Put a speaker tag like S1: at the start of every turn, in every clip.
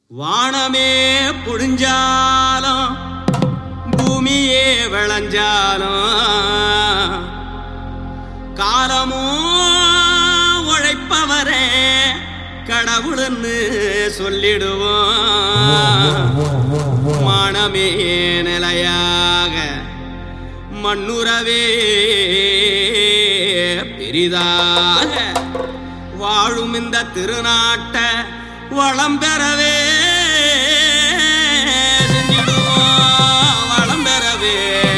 S1: வானமே புடிஞ்சாலும் பூமியே விளைஞ்சாலும் காலமும் உழைப்பவரே கடவுள்னு சொல்லிடுவோம் மானமே நிலையாக மண்ணுறவே பெரிதாக வாழும் இந்த திருநாட்ட வளம் பெறவே செஞ்சிடுவோம் வளம் பெறவே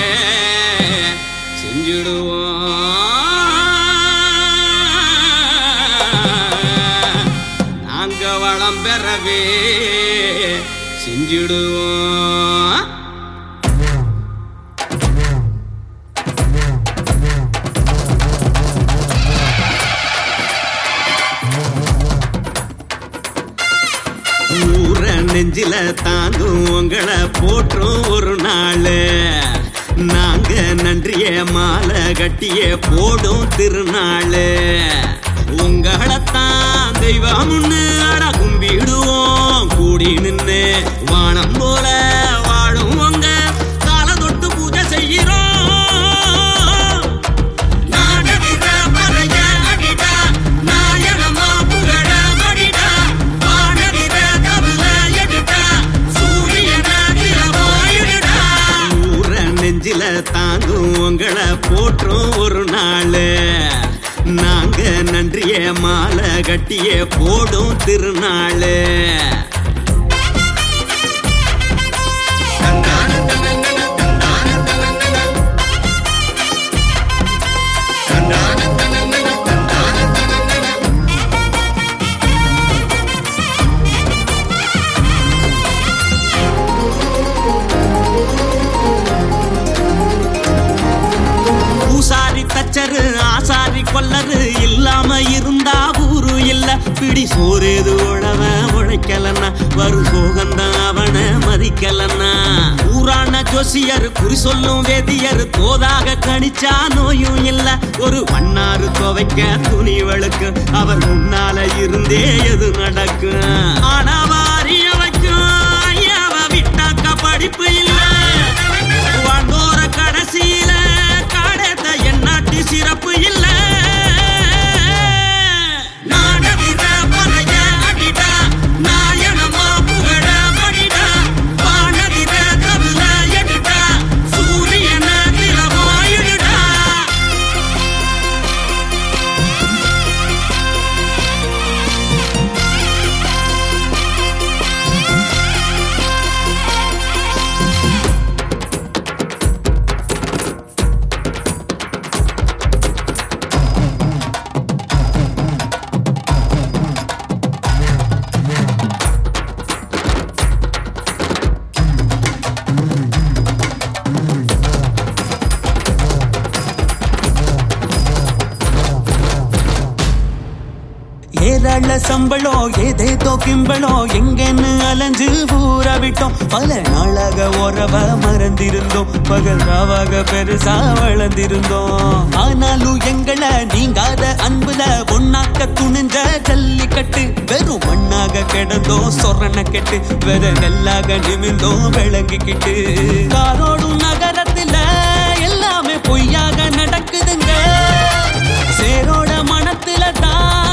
S1: செஞ்சிடுவோம் நாங்க வளம் பெறவே செஞ்சிடுவோம் ஊர நெஞ்சில தாங்கும் உங்களை போற்றும் ஒரு நாள் நாங்க நன்றிய மாலை கட்டிய போடும் திருநாள் உங்களைத்தான் தெய்வம்னு அட கும்பிடுவோம் கூடி நின்னு வானம் போல வாழும் உங்க கால தொட்டு பூஜை செய்கிறோம் நாடகிற பறைய அடிடா, நாயகமா புகழ மடிடா, வானகிற கவில எடுடா, சூரியன நிலவாயிடுடா. ஊர நெஞ்சில தாங்கும் உங்களை போற்றும் ஒரு நாள் நாங்க நன்றிய மாலை கட்டிய போடும் திருநாள் பூசாரி தச்சரு ஆசாரி கொல்லரு இல்லாம இருந்தா ஊரு இல்ல பிடி சோறேது உழவ உழைக்கலன்னா வரும் சோகந்தான் அவன மதிக்கலன்னா ஊரான ஜோசியர் குறி சொல்லும் வேதியர் தோதாக கணிச்சா நோயும் இல்ல ஒரு மண்ணாறு துவைக்க துணி வழுக்கு அவர் முன்னால இருந்தே எது நடக்கும் ஆனாவா அறிய வைக்கும் ஐயாவ விட்டாக்க படிப்பு இல்ல வாழ்ந்தோர கடைசியில காடத்த எண்ணாட்டி சிறப்பு இல்ல நாடகிற பறைய அடிடா, நாயனமா புகழ மடிடா, வானகிற கவில எடுடா, சூரியன நிலவாயிடுடா. ஏராள சம்பளம் ஏதேதோ கிம்பளம் எங்கன்னு அலைஞ்சு ஊற விட்டோம் பல நாளாக உறவ மறந்திருந்தோம் பகல் ராவாக பெருசா வளர்ந்திருந்தோம் ஆனாலும் எங்களை நீங்காத அன்புல ஒன்னாக்க துணிஞ்ச ஜல்லிக்கட்டு வெறும் மண்ணாக கிடந்தோம் சொரண கெட்டு வெற நெல்லாக நிமிந்தோம் விளங்கிக்கிட்டு காரோடும் நகரத்துல எல்லாமே பொய்யாக நடக்குதுங்க சேரோட மனத்துல தான்